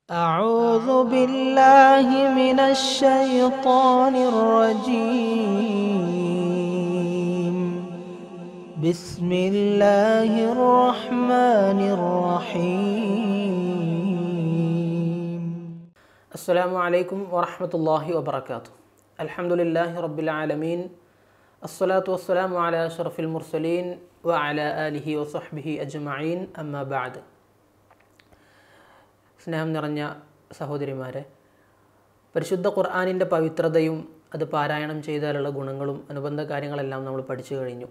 أعوذ بالله من الشيطان الرجيم بسم الله الرحمن الرحيم السلام عليكم ورحمة الله وبركاته الحمد لله رب العالمين الصلاة والسلام على أشرف المرسلين وعلى آله وصحبه أجمعين أما بعد സ്നേഹം നിറഞ്ഞ സഹോദരിമാരെ പരിശുദ്ധ ഖുർആാനിൻ്റെ പവിത്രതയും അത് പാരായണം ചെയ്താലുള്ള ഗുണങ്ങളും അനുബന്ധ കാര്യങ്ങളെല്ലാം നമ്മൾ പഠിച്ചു കഴിഞ്ഞു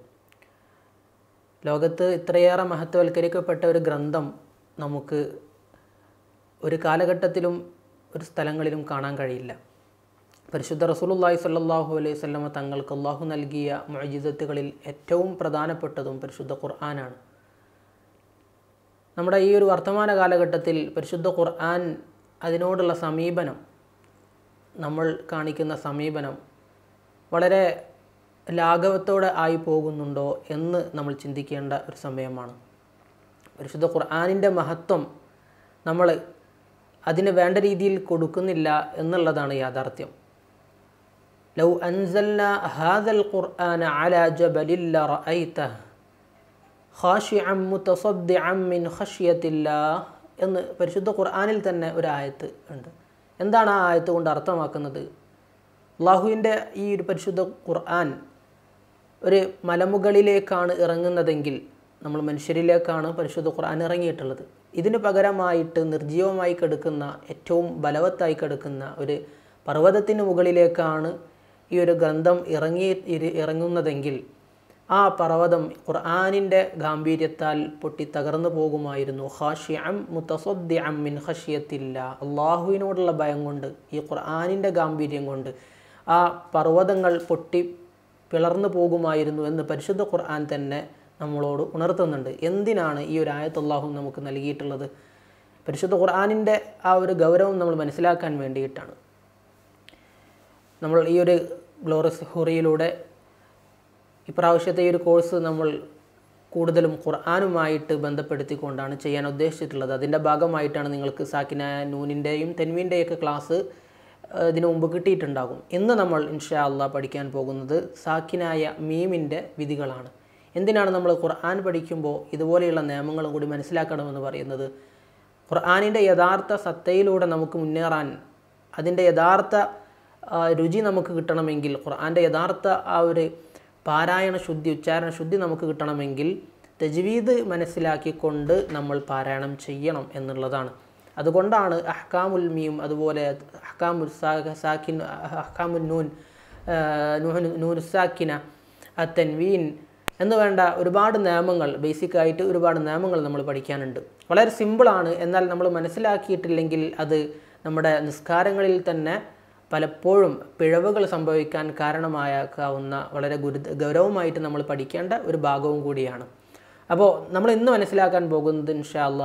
ലോകത്ത് ഇത്രയേറെ മഹത്വവൽക്കരിക്കപ്പെട്ട ഒരു ഗ്രന്ഥം നമുക്ക് ഒരു കാലഘട്ടത്തിലും ഒരു സ്ഥലങ്ങളിലും കാണാൻ കഴിയില്ല പരിശുദ്ധ റസൂലുള്ളാഹി സ്വല്ലല്ലാഹു അലൈഹി വസല്ലമ തങ്ങൾക്ക് അള്ളാഹു നൽകിയ മുഅജിസത്തുകളിൽ ഏറ്റവും പ്രധാനപ്പെട്ടതും പരിശുദ്ധ ഖുർആനാണ് നമ്മുടെ ഈ ഒരു വർത്തമാന കാലഘട്ടത്തിൽ പരിശുദ്ധ ഖുർആൻ അതിനോടുള്ള സമീപനം നമ്മൾ കാണിക്കുന്ന സമീപനം വളരെ ലാഘവത്തോടെ ആയി പോകുന്നുണ്ടോ എന്ന് നമ്മൾ ചിന്തിക്കേണ്ട ഒരു സമയമാണ് പരിശുദ്ധ ഖുർആാനിൻ്റെ മഹത്വം നമ്മൾ അതിന് വേണ്ട രീതിയിൽ കൊടുക്കുന്നില്ല എന്നുള്ളതാണ് യാഥാർത്ഥ്യം ലൗ അൻസൽന ഹാദൽ ഖുർആന അല ജബലില്ല റഅയ്തഹ് ഖാഷിഅം മുതസദ്ദിഅം മിൻ ഖശ്യത്തില്ലാ എന്ന് പരിശുദ്ധ ഖുർആനിൽ തന്നെ ഒരു ആയത്ത് ഉണ്ട് എന്താണ് ആ ആയത്ത് കൊണ്ട് അർത്ഥമാക്കുന്നത് അള്ളാഹുവിൻ്റെ ഈ ഒരു പരിശുദ്ധ ഖുർആൻ ഒരു മലമുകളിലേക്കാണ് ഇറങ്ങുന്നതെങ്കിൽ നമ്മൾ മനുഷ്യരിലേക്കാണ് പരിശുദ്ധ ഖുർആൻ ഇറങ്ങിയിട്ടുള്ളത് ഇതിന് പകരമായിട്ട് നിർജീവമായി കിടക്കുന്ന ഏറ്റവും ബലവത്തായി കിടക്കുന്ന ഒരു പർവ്വതത്തിന് മുകളിലേക്കാണ് ഈ ഒരു ഗ്രന്ഥം ഇറങ്ങി ഇരി- ഇറങ്ങുന്നതെങ്കിൽ ആ പർവ്വതം ഖുർആാനിൻ്റെ ഗാംഭീര്യത്താൽ പൊട്ടി തകർന്നു പോകുമായിരുന്നു ഖാഷിഅം മുത്തസദ്ദിഅം മിൻ ഖഷിയത്തില്ല അള്ളാഹുവിനോടുള്ള ഭയം കൊണ്ട് ഈ ഖുർആാനിൻ്റെ ഗാംഭീര്യം കൊണ്ട് ആ പർവ്വതങ്ങൾ പൊട്ടി പിളർന്നു പോകുമായിരുന്നു എന്ന് പരിശുദ്ധ ഖുർആൻ തന്നെ നമ്മളോട് ഉണർത്തുന്നുണ്ട് എന്തിനാണ് ഈ ഒരു ആയത്ത് അള്ളാഹു നമുക്ക് നൽകിയിട്ടുള്ളത് പരിശുദ്ധ ഖുർആാനിൻ്റെ ആ ഒരു ഗൗരവം നമ്മൾ മനസ്സിലാക്കാൻ വേണ്ടിയിട്ടാണ് നമ്മൾ ഈ ഒരു ഗ്ലോറസ് ഹുറിയിലൂടെ ഇപ്രാവശ്യത്തെ ഈ ഒരു കോഴ്സ് നമ്മൾ കൂടുതലും ഖുർആാനുമായിട്ട് ബന്ധപ്പെടുത്തിക്കൊണ്ടാണ് ചെയ്യാൻ ഉദ്ദേശിച്ചിട്ടുള്ളത് അതിൻ്റെ ഭാഗമായിട്ടാണ് നിങ്ങൾക്ക് സാക്കിനായ നൂനിൻ്റെയും തെൻവീൻ്റെയൊക്കെ ക്ലാസ് ഏഹ്, ഇതിനു മുമ്പ് കിട്ടിയിട്ടുണ്ടാകും ഇന്ന് നമ്മൾ ഇൻഷാ അള്ളാ പഠിക്കാൻ പോകുന്നത് സാക്കിനായ മീമിൻ്റെ വിധികളാണ് എന്തിനാണ് നമ്മൾ ഖുർആൻ പഠിക്കുമ്പോൾ ഇതുപോലെയുള്ള നിയമങ്ങളും കൂടി മനസ്സിലാക്കണമെന്ന് പറയുന്നത് ഖുർആാനിൻ്റെ യഥാർത്ഥ സത്തയിലൂടെ നമുക്ക് മുന്നേറാൻ അതിൻ്റെ യഥാർത്ഥ ആ, രുചി നമുക്ക് കിട്ടണമെങ്കിൽ ഖുർആൻ്റെ യഥാർത്ഥ ആ ഒരു പാരായണ ശുദ്ധി ഉച്ചാരണ ശുദ്ധി നമുക്ക് കിട്ടണമെങ്കിൽ തജ്വീദ് മനസ്സിലാക്കിക്കൊണ്ട് നമ്മൾ പാരായണം ചെയ്യണം എന്നുള്ളതാണ് അതുകൊണ്ടാണ് അഹ്കാമുൽ മീം അതുപോലെ അഹ്കാമുൽ സാ- സാക്കിൻ അഹ്കാമുൽ നൂൻ ആ, നൂഹ് നൂനുസാക്കിന അത്തൻവീൻ എന്ന് വേണ്ട ഒരുപാട് നിയമങ്ങൾ ബേസിക്കായിട്ട് ഒരുപാട് നിയമങ്ങൾ നമ്മൾ പഠിക്കാനുണ്ട് വളരെ സിമ്പിളാണ് എന്നാൽ നമ്മൾ മനസ്സിലാക്കിയിട്ടില്ലെങ്കിൽ അത് നമ്മുടെ നിസ്കാരങ്ങളിൽ തന്നെ പലപ്പോഴും പിഴവുകൾ സംഭവിക്കാൻ കാരണമായേക്കാവുന്ന വളരെ ഗുരു ഗൗരവമായിട്ട് നമ്മൾ പഠിക്കേണ്ട ഒരു ഭാഗവും കൂടിയാണ് അപ്പോൾ നമ്മൾ ഇന്ന് മനസ്സിലാക്കാൻ പോകുന്നത് ഇൻഷാല്ല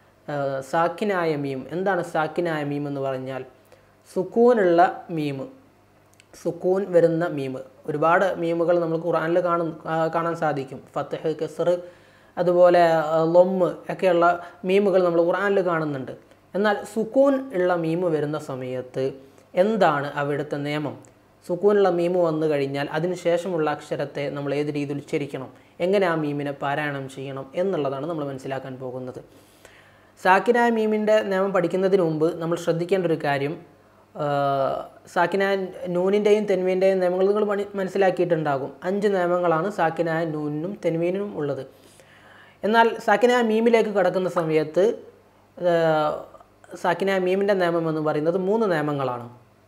സാക്കിനായ മീം എന്താണ് സാക്കിനായ മീം എന്ന് പറഞ്ഞാൽ സുക്കൂനുള്ള മീം സുക്കൂൻ വരുന്ന മീം ഒരുപാട് മീമുകൾ നമ്മൾ ഖുറാനിൽ കാണും ആ, കാണാൻ സാധിക്കും ഫത്തഹ് കെസർ അതുപോലെ ആ, ലൊമ്മ് ഒക്കെയുള്ള മീമുകൾ നമ്മൾ ഖുറാനിൽ കാണുന്നുണ്ട് എന്നാൽ സുക്കൂൻ ഉള്ള മീമ് വരുന്ന സമയത്ത് എന്താണ് അവിടുത്തെ നിയമം സുക്കൂനുള്ള മീമ് വന്നു കഴിഞ്ഞാൽ അതിന് ശേഷമുള്ള അക്ഷരത്തെ നമ്മൾ ഏത് രീതിയിൽ ഉച്ചരിക്കണം എങ്ങനെ ആ മീമിനെ പാരായണം ചെയ്യണം എന്നുള്ളതാണ് നമ്മൾ മനസ്സിലാക്കാൻ പോകുന്നത് സാക്കിനായ മീമിൻ്റെ നിയമം പഠിക്കുന്നതിന് മുമ്പ് നമ്മൾ ശ്രദ്ധിക്കേണ്ട ഒരു കാര്യം ആ, സാക്കിനായ നൂനിൻ്റെയും തെൻവീൻ്റെയും നിയമങ്ങൾ നിങ്ങൾ മണി- മനസ്സിലാക്കിയിട്ടുണ്ടാകും അഞ്ച് നിയമങ്ങളാണ് സാക്കിനായ നൂനിനും തെൻവീനും ഉള്ളത് എന്നാൽ സാക്കിനായ മീമിലേക്ക് കടക്കുന്ന സമയത്ത് ആ, സാക്കിനായ മീമിൻ്റെ നിയമം എന്ന് പറയുന്നത് മൂന്ന് നിയമങ്ങളാണ്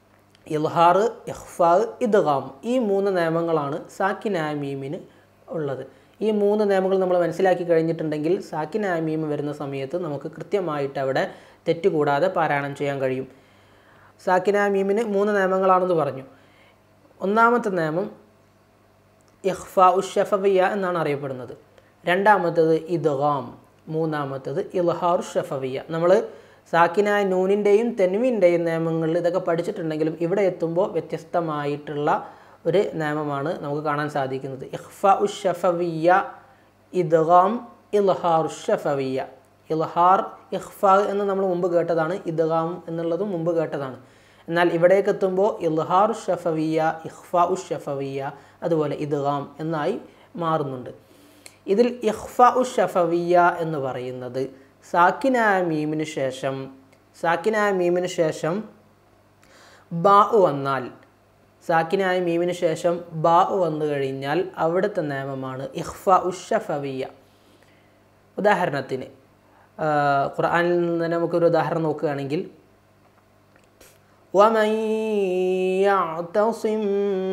ഇൽഹാർ ഇഹ്ഫാ ഇദ്ഗാം ഈ മൂന്ന് നിയമങ്ങളാണ് സാക്കിനായ മീമിന് ഉള്ളത് ഈ മൂന്ന് നിയമങ്ങൾ നമ്മൾ മനസ്സിലാക്കി കഴിഞ്ഞിട്ടുണ്ടെങ്കിൽ സാക്കിനായ മീം വരുന്ന സമയത്ത് നമുക്ക് കൃത്യമായിട്ട് അവിടെ തെറ്റുകൂടാതെ പാരായണം ചെയ്യാൻ കഴിയും സാക്കിനായ മീമിന് മൂന്ന് നിയമങ്ങളാണെന്ന് പറഞ്ഞു ഒന്നാമത്തെ നിയമം ഇഹ്ഫാ ഉഷഫവിയ എന്നാണ് അറിയപ്പെടുന്നത് രണ്ടാമത്തേത് ഇദ്ഗാം മൂന്നാമത്തേത് ഇൽഹാർ ഷഫവിയ നമ്മൾ സാക്കിനായ നൂനിൻ്റെയും തെൻവിൻ്റെയും നിയമങ്ങളിൽ ഇതൊക്കെ പഠിച്ചിട്ടുണ്ടെങ്കിലും ഇവിടെ എത്തുമ്പോൾ വ്യത്യസ്തമായിട്ടുള്ള ഒരു നിയമമാണ് നമുക്ക് കാണാൻ സാധിക്കുന്നത് ഇഹ്ഫ ഉഷഫവിയ ഇദ്ഗാം ഇൽഹാർ ഷഫവിയ ഇൽഹാർ ഇഖ്ഫാ എന്ന് നമ്മൾ മുമ്പ് കേട്ടതാണ് ഇദ്ഗാം എന്നുള്ളതും മുമ്പ് കേട്ടതാണ് എന്നാൽ ഇവിടേക്ക് എത്തുമ്പോൾ ഇൽഹാർ ഷഫവിയ ഇഖ്ഫാ ഉ ഷഫവിയ അതുപോലെ ഇദ്ഗാം എന്നായി മാറുന്നുണ്ട് ഇതിൽ ഇഖ്ഫാ ഉ ഷഫവിയ എന്ന് പറയുന്നത് സാക്കിനായ മീമിന് ശേഷം സാക്കിനായ മീമിന് ശേഷം ബാ വന്നാൽ സാക്കിനായ മീമിന് ശേഷം ബാ വന്നു കഴിഞ്ഞാൽ അവിടുത്തെ നിയമമാണ് ഇഖ്ഫ ഉഷഫവിയ ഉദാഹരണത്തിന് ആ, ഖുർആനിൽ നിന്ന് തന്നെ നമുക്കൊരു ഉദാഹരണം നോക്കുകയാണെങ്കിൽ ومن يعتصم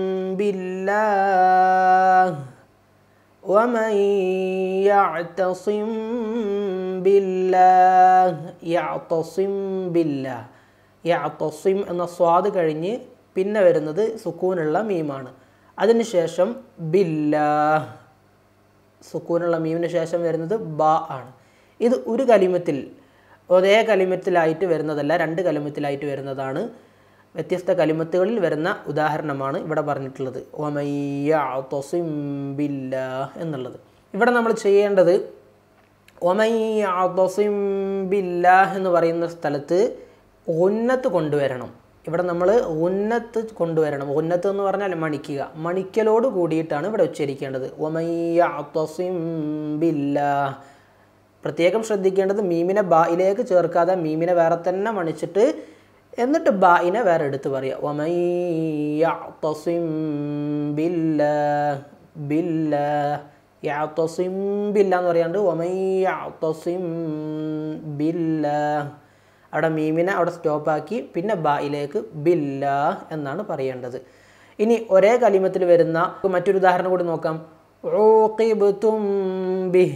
بالله ومن يعتصم بالله يعتصم بالله يعتصم എന്ന സ്വാദ് കഴിഞ്ഞ് പിന്നെ വരുന്നത് സുക്കൂനുള്ള മീമാണ് അതിനുശേഷം ബില്ലാഹ് സുക്കൂനുള്ള മീമിന് ശേഷം വരുന്നത് ബ ആണ് ഇത് ഒരു കലിമത്തിൽ ഒരേ കലിമത്തിലായിട്ട് വരുന്നതല്ല രണ്ട് കലിമത്തിലായിട്ട് വരുന്നതാണ് വ്യത്യസ്ത കലിമത്തുകളിൽ വരുന്ന ഉദാഹരണമാണ് ഇവിടെ പറഞ്ഞിട്ടുള്ളത് ഒമയ്യ തൊസിം ബില്ലാ എന്നുള്ളത് ഇവിടെ നമ്മൾ ചെയ്യേണ്ടത് ഒമയ്യ തൊസിം ബില്ലാഹ് എന്ന് പറയുന്ന സ്ഥലത്ത് ഉന്നത്ത് കൊണ്ടുവരണം ഇവിടെ നമ്മൾ ഉന്നത്ത് കൊണ്ടുവരണം ഉന്നത്ത് എന്ന് പറഞ്ഞാൽ മണിക്കുക മണിക്കലോട് കൂടിയിട്ടാണ് ഇവിടെ ഉച്ചരിക്കേണ്ടത് ഒമയ്യ തൊസിം ബില്ലാഹ് പ്രത്യേകം ശ്രദ്ധിക്കേണ്ടത് മീമിനെ ബായിലേക്ക് ചേർക്കാതെ മീമിനെ വേറെ തന്നെ മണിച്ചിട്ട് എന്നിട്ട് ബായിനെ വേറെ എടുത്ത് പറയുക ഒമയ്യസിം ബില്ല ബില്ല യാത്തസിം ബില്ല എന്ന് പറയാണ്ട് ഒമയ്യസിം ബില്ല അവിടെ മീമിനെ അവിടെ സ്റ്റോപ്പാക്കി പിന്നെ ബായിലേക്ക് ബില്ല എന്നാണ് പറയേണ്ടത് ഇനി ഒരേ കലിമത്തിൽ വരുന്ന മറ്റൊരു ഉദാഹരണം കൂടി നോക്കാം ഓക്കിബുത്തും ബിഹ്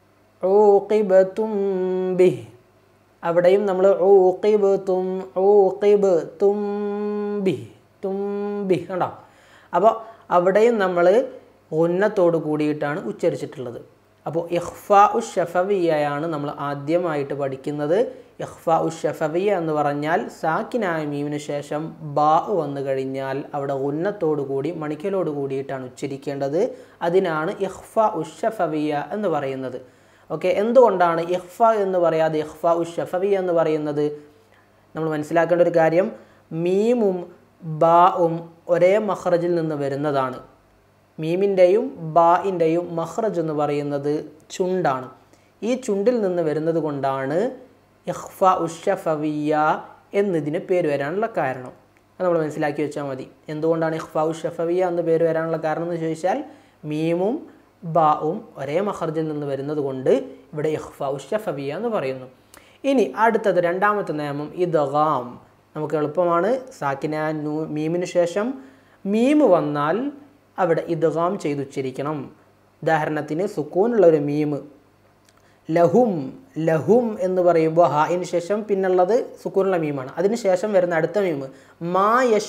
ഊഖിബത്തും ബിഹ് അവിടെയും നമ്മൾ ഊഖിബത്തും ഊഖിബത്തും ബിഹ് തും ബിഹ് കണ്ടോ അപ്പോൾ അവിടെയും നമ്മൾ ഉന്നത്തോട് കൂടിയിട്ടാണ് ഉച്ചരിച്ചിട്ടുള്ളത് അപ്പോൾ ഇഹ്ഫാ ഉ ഷഫവിയയാണ് നമ്മൾ ആദ്യമായിട്ട് പഠിക്കുന്നത് ഇഹ്ഫാ ഉ ഷഫവിയ എന്ന് പറഞ്ഞാൽ സാക്കിനായ മീമിന് ശേഷം ബാ വന്നു കഴിഞ്ഞാൽ അവിടെ ഉന്നത്തോടു കൂടി മണിക്കലോട് കൂടിയിട്ടാണ് ഉച്ചരിക്കേണ്ടത് അതിനാണ് ഇഹ്ഫാ ഉ ഷഫവിയ എന്ന് പറയുന്നത് ഓക്കെ എന്തുകൊണ്ടാണ് ഇഹ്ഫ എന്ന് പറയാതെ ഇഹ്ഫ ഉ ഷഫവി എന്ന് പറയുന്നത് നമ്മൾ മനസ്സിലാക്കേണ്ട ഒരു കാര്യം മീമും ബാവും ഒരേ മഹ്റജിൽ നിന്ന് വരുന്നതാണ് മീമിൻ്റെയും ബായിൻ്റെയും മഹ്റജ് എന്ന് പറയുന്നത് ചുണ്ടാണ് ഈ ചുണ്ടിൽ നിന്ന് വരുന്നത് കൊണ്ടാണ് ഇഹ്ഫ ഉഷഫവിയ എന്നതിന് പേര് വരാനുള്ള കാരണം അത് നമ്മൾ മനസ്സിലാക്കി വെച്ചാൽ മതി എന്തുകൊണ്ടാണ് ഇഹ്ഫ ഉഷഫവിയ എന്ന് പേര് വരാനുള്ള കാരണം എന്ന് ചോദിച്ചാൽ മീമും ബാവും ഒരേ മഹർജിൽ നിന്ന് വരുന്നത് കൊണ്ട് ഇവിടെ ഇഹ്ഫ ഉഷഫവിയ എന്ന് പറയുന്നു ഇനി അടുത്തത് രണ്ടാമത്തെ നിയമം ഇദ്ഗാം നമുക്ക് എളുപ്പമാണ് സാക്കിന നൂ മീമിന് ശേഷം മീമ് വന്നാൽ അവിടെ ഇദ്ഗാം ചെയ്തുച്ചരിക്കണം ഉദാഹരണത്തിന് സുക്കൂനുള്ള ഒരു മീമ് ലഹും ലഹും എന്ന് പറയുമ്പോൾ ഹായിന് ശേഷം പിന്നുള്ളത് സുക്കൂനുള്ള മീമാണ് അതിന് ശേഷം വരുന്ന അടുത്ത മീമ് മാ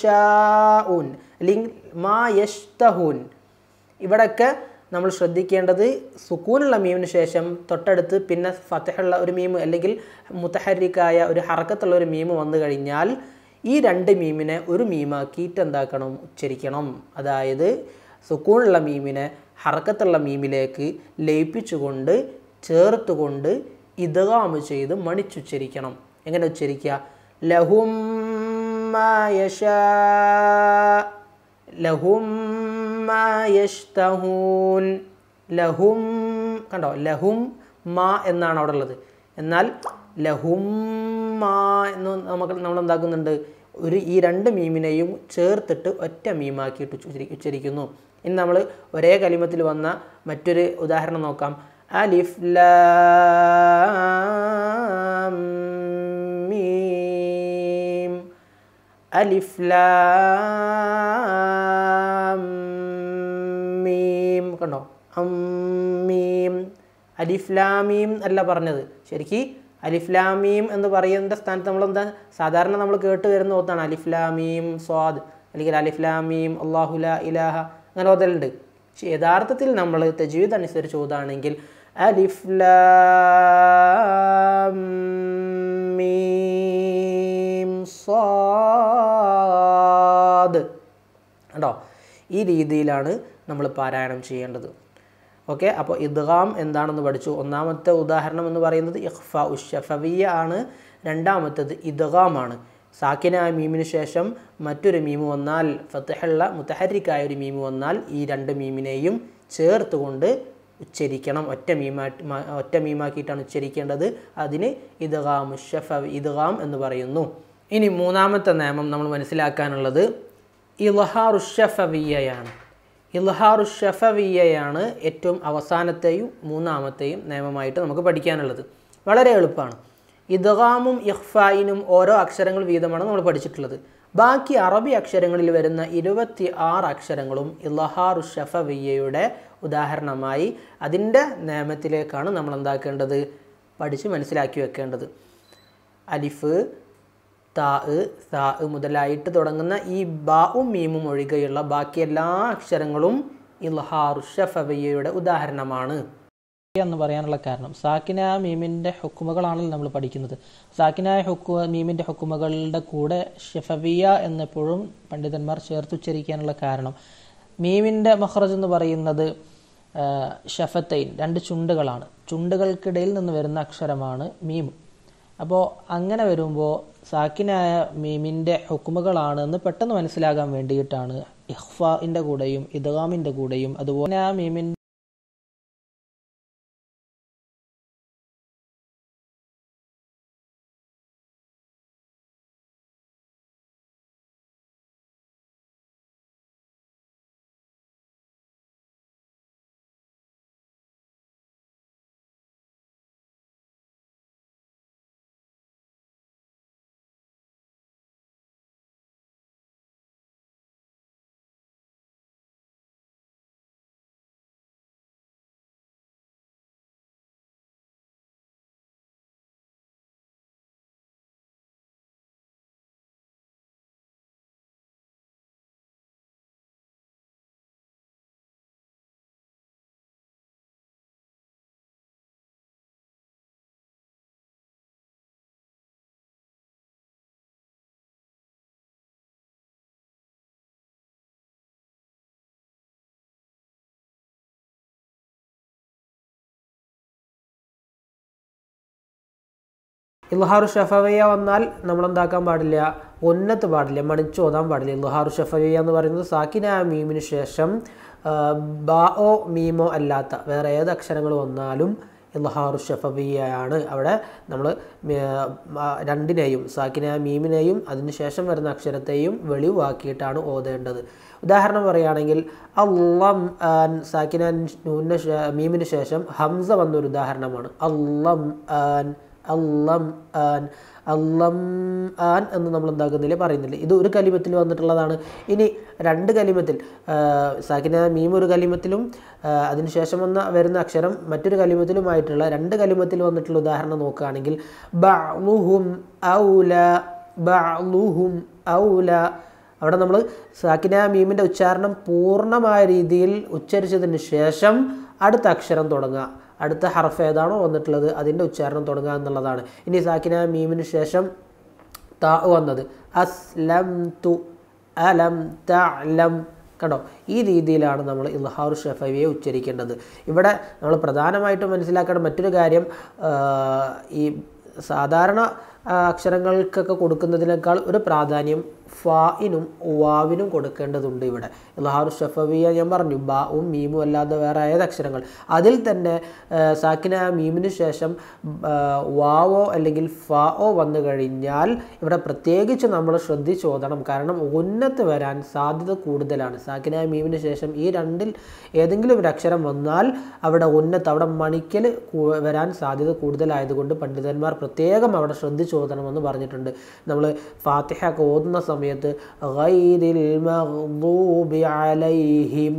യഷാഉൻ അല്ലെങ്കിൽ മാ യഷ്തഹൂൻ ഇവിടെയൊക്കെ നമ്മൾ ശ്രദ്ധിക്കേണ്ടത് സുക്കൂനുള്ള മീമിന് ശേഷം തൊട്ടടുത്ത് പിന്നെ ഫത്തഹുള്ള ഒരു മീം അല്ലെങ്കിൽ മുത്തഹരിക്കായ ഒരു ഹറക്കത്തുള്ള ഒരു മീം വന്നു കഴിഞ്ഞാൽ ഈ രണ്ട് മീമിനെ ഒരു മീമാക്കിയിട്ട് എന്താക്കണം ഉച്ചരിക്കണം അതായത് സുക്കൂണുള്ള മീമിനെ ഹറക്കത്തുള്ള മീമിലേക്ക് ലയിപ്പിച്ചുകൊണ്ട് ചേർത്തുകൊണ്ട് ഇതകാമ് ചെയ്ത് മണിച്ചുച്ചരിക്കണം എങ്ങനെ ഉച്ചരിക്കുക ലഹും മാ യശാ ലഹും മാ യഷ്തഹൂൻ ലഹും കണ്ടോ ലഹും മാ എന്നാണ് അവിടെ ഉള്ളത് എന്നാൽ ലഹും മാ എന്ന് നമുക്ക് നമ്മൾ എന്താക്കുന്നുണ്ട് ഒരു ഈ രണ്ട് മീമിനെയും ചേർത്തിട്ട് ഒറ്റ മീമാക്കിയിട്ട് ഉച്ചരി ഉച്ചരിക്കുന്നു ഇനി നമ്മൾ ഒരേ കലിമത്തിൽ വന്ന മറ്റൊരു ഉദാഹരണം നോക്കാം അലിഫ് ലാം മീം അലിഫ് ലാം മീം കണ്ടോ അമ്മീം അലിഫ്ലാമീം അല്ല പറഞ്ഞത് ശരിക്ക് അലിഫ്ലാമീം എന്ന് പറയുന്ന സ്ഥാനത്ത് നമ്മൾ എന്താ സാധാരണ നമ്മൾ കേട്ട് വരുന്ന ഓത്താണ് അലിഫ്ലാമീം സ്വാദ് അല്ലെങ്കിൽ അലിഫ്ലാമീം അള്ളാഹുല ഇലാഹ അങ്ങനെ ഓതലുണ്ട് പക്ഷെ യഥാർത്ഥത്തിൽ നമ്മൾ തജീദ് അനുസരിച്ച് ഓതാണെങ്കിൽ അലിഫ്ലാം മീം സ്വാദ് കണ്ടോ ഈ രീതിയിലാണ് നമ്മൾ പാരായണം ചെയ്യേണ്ടത് ഓക്കെ അപ്പോൾ ഇദ്ഗാം എന്താണെന്ന് പഠിച്ചു ഒന്നാമത്തെ ഉദാഹരണം എന്ന് പറയുന്നത് ഇഖ്ഫ ഉഷഫവിയ ആണ് രണ്ടാമത്തേത് ഇദ്ഗാമാണ് സാക്കിനായ മീമിന് ശേഷം മറ്റൊരു മീമ് വന്നാൽ ഫത്തഹുള്ള മുത്തഹരിക്കായ ഒരു മീമ് വന്നാൽ ഈ രണ്ട് മീമിനെയും ചേർത്തുകൊണ്ട് ഉച്ചരിക്കണം ഒറ്റ മീമായിട്ട് മ- ഒറ്റ മീമാക്കിയിട്ടാണ് ഉച്ചരിക്കേണ്ടത് അതിന് ഇദ്ഗാം ഉഷഫ ഇദ്ഗാം എന്ന് പറയുന്നു ഇനി മൂന്നാമത്തെ നിയമം നമ്മൾ മനസ്സിലാക്കാനുള്ളത് ഇൽഹാറുഷഫവിയയാണ് ഇൽഹാറുഷഫവിയയാണ് ഏറ്റവും അവസാനത്തെയും മൂന്നാമത്തെയും നിയമമായിട്ട് നമുക്ക് പഠിക്കാനുള്ളത് വളരെ എളുപ്പമാണ് ഇദ്ഗാമും ഇഖ്ഫായിനും ഓരോ അക്ഷരങ്ങൾ വീതമാണ് നമ്മൾ പഠിച്ചിട്ടുള്ളത് ബാക്കി അറബി അക്ഷരങ്ങളിൽ വരുന്ന ഇരുപത്തി ആറ് അക്ഷരങ്ങളും ഇലഹാറു ഷഫവിയയുടെ ഉദാഹരണമായി അതിൻ്റെ നിയമത്തിലേക്കാണ് നമ്മൾ എന്താക്കേണ്ടത് പഠിച്ച് മനസ്സിലാക്കി വെക്കേണ്ടത് അലിഫ് താ സാ മുതലായിട്ട് തുടങ്ങുന്ന ഈ ബാവും മീമും ഒഴികെയുള്ള ബാക്കി എല്ലാ അക്ഷരങ്ങളും ഇൽഹാറു ഷഫവിയയുടെ ഉദാഹരണമാണ് എന്ന് പറയാനുള്ള കാരണം സാക്കിനായ മീമിന്റെ ഹുക്കുമകളാണല്ലോ നമ്മൾ പഠിക്കുന്നത് സാക്കിനായ ഹുക്കു മീമിന്റെ ഹുക്കുമകളുടെ കൂടെ ഷെഫവിയ എന്നെപ്പോഴും പണ്ഡിതന്മാർ ചേർത്തുച്ചരിക്കാനുള്ള കാരണം മീമിന്റെ മഹ്റജ് എന്ന് പറയുന്നത് ആ, ഷഫത്തൈൻ രണ്ട് ചുണ്ടുകളാണ് ചുണ്ടുകൾക്കിടയിൽ നിന്ന് വരുന്ന അക്ഷരമാണ് മീം അപ്പോൾ അങ്ങനെ വരുമ്പോൾ സാക്കിനായ മീമിന്റെ ഹുക്കുമകളാണ് എന്ന് പെട്ടെന്ന് മനസ്സിലാകാൻ വേണ്ടിയിട്ടാണ് ഇഹ്ഫാന്റെ കൂടെയും ഇദ്ഗാമിന്റെ കൂടെയും അതുപോലെ ആ മീമിൻ ഇൽഹാറു ഷഫവിയ വന്നാൽ നമ്മൾ എന്താക്കാൻ പാടില്ല ഉന്നത്ത് പാടില്ല മണിച്ച് ഓതാൻ പാടില്ല ഇൽഹാറു ഷഫവിയ എന്ന് പറയുന്നത് സാക്കിന മീമിന് ശേഷം ആ, ബാओ മീമോ അല്ലാത്ത വേറെ ഏത് അക്ഷരങ്ങൾ വന്നാലും ഇൽഹാറു ഷഫവിയാണ് അവിടെ നമ്മൾ രണ്ടിനെയും സാക്കിന മീമിനെയും അതിന് ശേഷം വരുന്ന അക്ഷരത്തെയും വെളിവാക്കിയിട്ടാണ് ഓതേണ്ടത് ഉദാഹരണം പറയുകയാണെങ്കിൽ അള്ളം ആൻ സാക്കിന നൂനിന് ശേ- മീമിന് ശേഷം ഹംസ വന്നൊരു ഉദാഹരണമാണ് അള്ളം ആൻ അള്ളം ആൻ അള്ളം ആൻ എന്ന് നമ്മൾ എന്താക്കുന്നില്ല പറയുന്നില്ല ഇത് ഒരു കലിമത്തിൽ വന്നിട്ടുള്ളതാണ് ഇനി രണ്ട് കലിമത്തിൽ ആ, സാക്കിന മീം ഒരു കലിമത്തിലും ആ, അതിനുശേഷം വന്ന വരുന്ന അക്ഷരം മറ്റൊരു കലിമത്തിലുമായിട്ടുള്ള രണ്ട് കലിമത്തിൽ വന്നിട്ടുള്ള ഉദാഹരണം നോക്കുകയാണെങ്കിൽ ബഅ്ലുഹും ഔല ബഅ്ലുഹും ഔല അവിടെ നമ്മൾ സാക്കിന മീമിൻ്റെ ഉച്ചാരണം പൂർണ്ണമായ രീതിയിൽ ഉച്ചരിച്ചതിന് ശേഷം അടുത്ത അക്ഷരം തുടങ്ങുക അടുത്ത ഹർഫ് ഏതാണോ വന്നിട്ടുള്ളത് അതിൻ്റെ ഉച്ചാരണം തുടങ്ങുക എന്നുള്ളതാണ് ഇനി സാക്കിന മീമിന് ശേഷം താ വന്നത് അസ്ലം തു അലം തലം കണ്ടോ ഈ രീതിയിലാണ് നമ്മൾ ഇൽഹാറു ഷഫവിയെ ഉച്ചരിക്കേണ്ടത് ഇവിടെ നമ്മൾ പ്രധാനമായിട്ടും മനസ്സിലാക്കേണ്ട മറ്റൊരു കാര്യം ആ, ഈ സാധാരണ ആ, അക്ഷരങ്ങൾക്കൊക്കെ കൊടുക്കുന്നതിനേക്കാൾ ഒരു പ്രാധാന്യം ഫായിനും വാവിനും കൊടുക്കേണ്ടതുണ്ട് ഇവിടെ ഇൽഹാറു ഷഫവിയ ഞാൻ പറഞ്ഞു ബാവും മീമും അല്ലാതെ വേറെ ഏത് അക്ഷരങ്ങൾ അതിൽ തന്നെ ആ, സാക്കിന മീമിന് ശേഷം ആ, വാവോ അല്ലെങ്കിൽ ഫാओ വന്നു കഴിഞ്ഞാൽ ഇവിടെ പ്രത്യേകിച്ച് നമ്മൾ ശ്രദ്ധിച്ച് ഓതണം കാരണം ഉന്നത്ത് വരാൻ സാധ്യത കൂടുതലാണ് സാക്കിന മീമിന് ശേഷം ഈ രണ്ടിൽ ഏതെങ്കിലും ഒരു അക്ഷരം വന്നാൽ അവിടെ ഉന്നത്ത് അവിടെ മണിക്കൽ കൂ- വരാൻ സാധ്യത കൂടുതലായതുകൊണ്ട് പണ്ഡിതന്മാർ പ്രത്യേകം അവിടെ ശ്രദ്ധിച്ച് ഓതണമെന്ന് പറഞ്ഞിട്ടുണ്ട് നമ്മൾ ഫാത്തിഹ ഒക്കെ ഓതുന്ന സമയത്ത് ഗൈരിൽ മഗ്ദൂബി അലൈഹിം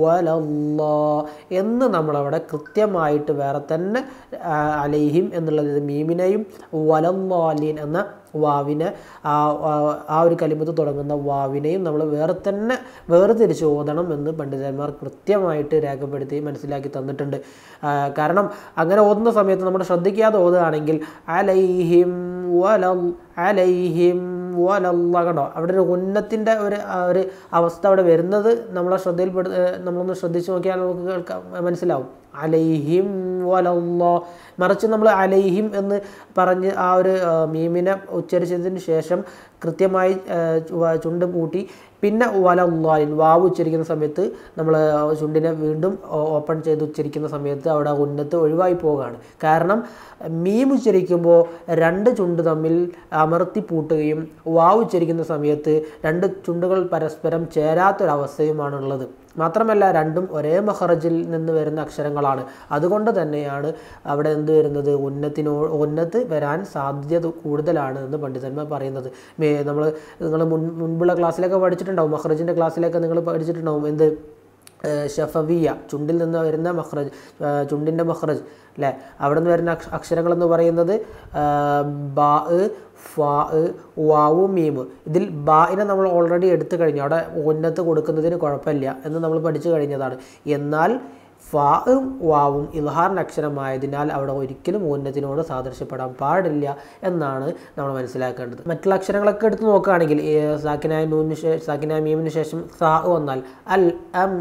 വലല്ലാ എന്ന് നമ്മളവിടെ കൃത്യമായിട്ട് വേറെ തന്നെ ആ, അലൈഹിം എന്നുള്ളത് മീമിനെയും വലല്ലാലീൻ എന്ന വാവിനെ ആ ആ- ആ ഒരു കലിമത്ത് തുടങ്ങുന്ന വാവിനെയും നമ്മൾ വേറെ തന്നെ വേർതിരിച്ച് ഓതണം എന്ന് പണ്ഡിതന്മാർ കൃത്യമായിട്ട് രേഖപ്പെടുത്തി മനസ്സിലാക്കി തന്നിട്ടുണ്ട് ആ, കാരണം അങ്ങനെ ഓതുന്ന സമയത്ത് നമ്മൾ ശ്രദ്ധിക്കാതെ ഓതുകയാണെങ്കിൽ അലൈഹിം വലൽ അലൈഹിം വലല്ല കണ്ടോ അവിടെ ഒരു ഉന്നത്തിൻ്റെ ഒരു ആ ഒരു അവസ്ഥ അവിടെ വരുന്നത് നമ്മളെ ശ്രദ്ധയിൽപ്പെടു ഏഹ് നമ്മളൊന്ന് ശ്രദ്ധിച്ച് നോക്കിയാൽ നമുക്ക് കേൾക്കാം മനസ്സിലാവും അലൈഹിം വലല്ലോ മറിച്ച് നമ്മൾ അലൈഹിം എന്ന് പറഞ്ഞ് ആ ഒരു ആ, മീമിനെ ഉച്ചരിച്ചതിന് ശേഷം കൃത്യമായി ആ, ചു- ചുണ്ട് കൂട്ടി പിന്നെ വലല്ലാലിൻ വാവ് ഉച്ചരിക്കുന്ന സമയത്ത് നമ്മൾ ചുണ്ടിനെ വീണ്ടും ഓ- ഓപ്പൺ ചെയ്ത് ഉച്ചരിക്കുന്ന സമയത്ത് അവിടെ ഉന്നത്ത് ഒഴിവായി പോവുകയാണ് കാരണം മീം ഉച്ചരിക്കുമ്പോൾ രണ്ട് ചുണ്ട് തമ്മിൽ അമർത്തി പൂട്ടുകയും വാവ് ഉച്ചരിക്കുന്ന സമയത്ത് രണ്ട് ചുണ്ടുകൾ പരസ്പരം ചേരാത്തൊരവസ്ഥയുമാണുള്ളത് മാത്രമല്ല രണ്ടും ഒരേ മഹറജിൽ നിന്ന് വരുന്ന അക്ഷരങ്ങളാണ് അതുകൊണ്ട് തന്നെയാണ് അവിടെ എന്ത് വരുന്നത് ഉന്നത്തിനോ ഉന്നത്ത് വരാൻ സാധ്യത കൂടുതലാണ് എന്ന് പണ്ഡിതന്മാർ പറയുന്നത് നമ്മൾ നിങ്ങൾ മുൻ മുൻപുള്ള ക്ലാസ്സിലൊക്കെ പഠിച്ചിട്ടുണ്ടാവും മഹ്റജിൻ്റെ ക്ലാസ്സിലൊക്കെ നിങ്ങൾ പഠിച്ചിട്ടുണ്ടാവും എന്ത് ഏഹ് ഷഫവിയ ചുണ്ടിൽ നിന്ന് വരുന്ന മഹ്റജ് ഏഹ് ചുണ്ടിൻ്റെ മഹ്റജ് അല്ലേ അവിടെ നിന്ന് വരുന്ന അക്ഷ- അക്ഷരങ്ങളെന്ന് പറയുന്നത് ഏഹ് ബാ ഫാ വാവു മീമ് ഇതിൽ ബാഇനെ നമ്മൾ ഓൾറെഡി എടുത്തു കഴിഞ്ഞു അവിടെ ഉന്നത്ത് കൊടുക്കുന്നതിന് കുഴപ്പമില്ല എന്ന് നമ്മൾ പഠിച്ചു കഴിഞ്ഞതാണ് എന്നാൽ ഫാവും വാവും ഇൽഹാറിന് അക്ഷരമായതിനാൽ അവിടെ ഒരിക്കലും ഉന്നത്തിനോട് സാദൃശ്യപ്പെടാൻ പാടില്ല എന്നാണ് നമ്മൾ മനസ്സിലാക്കേണ്ടത് മറ്റുള്ള അക്ഷരങ്ങളൊക്കെ എടുത്ത് നോക്കുകയാണെങ്കിൽ ഈ സാക്കിനായ നൂനിന് ശേഷം സാക്കിനായ മീമിന് ശേഷം സാ വന്നാൽ അൽ അം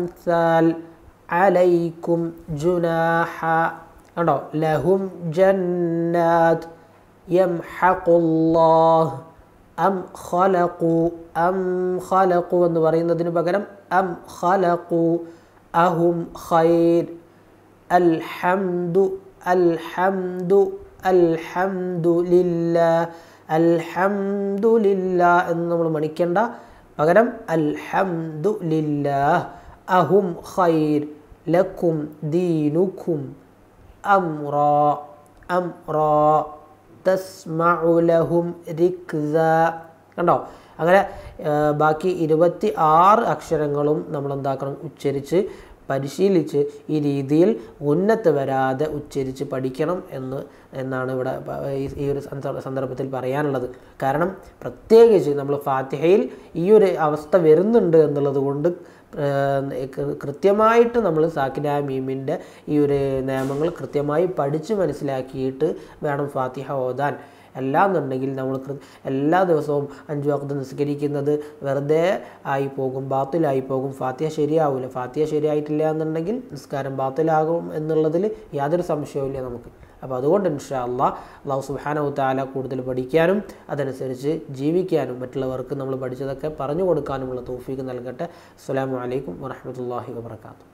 അലൈക്കും ജുനാഹ കണ്ടോ ലഹും ജന്നാത്ത് യംഹഖുല്ലാഹ് അം ഖലഖു അം ഖലഖു എന്ന് പറയുന്നതിന് പകരം അം ഖലഖു അഹും ഖൈർ അൽഹംദു അൽഹംദു അൽഹംദു ലില്ലാ അൽഹംദു ലില്ലാ എന്ന് നമ്മൾ മണിക്കേണ്ട പകരം അൽഹംദു ലില്ലാ അഹും ഖൈർ ലക്കും ദീനുക്കും അംറാ അംറാ തസ്മഉ ലഹും റിക്സ കണ്ടോ അങ്ങനെ ആ, ബാക്കി ഇരുപത്തി ആറ് അക്ഷരങ്ങളും നമ്മൾ എന്താക്കണം ഉച്ചരിച്ച് പരിശീലിച്ച് ഈ രീതിയിൽ ഉന്നത്ത് വരാതെ ഉച്ചരിച്ച് പഠിക്കണം എന്ന് എന്നാണ് ഇവിടെ പ- ഈ- ഈ ഒരു സന്ദ- സന്ദർഭത്തിൽ പറയാനുള്ളത് കാരണം പ്രത്യേകിച്ച് നമ്മൾ ഫാത്തിഹയിൽ ഈ ഒരു അവസ്ഥ വരുന്നുണ്ട് എന്നുള്ളത് കൊണ്ട് ഏഹ് കൃ- കൃത്യമായിട്ട് നമ്മൾ സാക്കിന മീമിൻ്റെ ഈ ഒരു നിയമങ്ങൾ കൃത്യമായി പഠിച്ച് മനസ്സിലാക്കിയിട്ട് വേണം ഫാത്തിഹ ഓതാൻ അല്ലാന്നുണ്ടെങ്കിൽ നമ്മൾ കൃ- എല്ലാ ദിവസവും അഞ്ചു വക്ത് നിസ്കരിക്കുന്നത് വെറുതെ ആയി പോകും ബാത്തിലായി പോകും ഫാത്തിഹ ശരിയാവില്ല ഫാത്തിഹ ശരിയായിട്ടില്ല എന്നുണ്ടെങ്കിൽ നിസ്കാരം ബാത്തിലാകും എന്നുള്ളതിൽ യാതൊരു സംശയവുമില്ല നമുക്ക് അപ്പോൾ അതുകൊണ്ട് ഇൻഷാ അള്ളാഹ് അള്ളാഹു സുബാനഹു താല കൂടുതൽ പഠിക്കാനും അതനുസരിച്ച് ജീവിക്കാനും മറ്റുള്ളവർക്ക് നമ്മൾ പഠിച്ചതൊക്കെ പറഞ്ഞു കൊടുക്കാനുമുള്ള തോഫീക്ക് നൽകട്ടെ അസ്സലാമു അലൈക്കും വറഹമത്തല്ലാഹി വാബർക്കാത്തു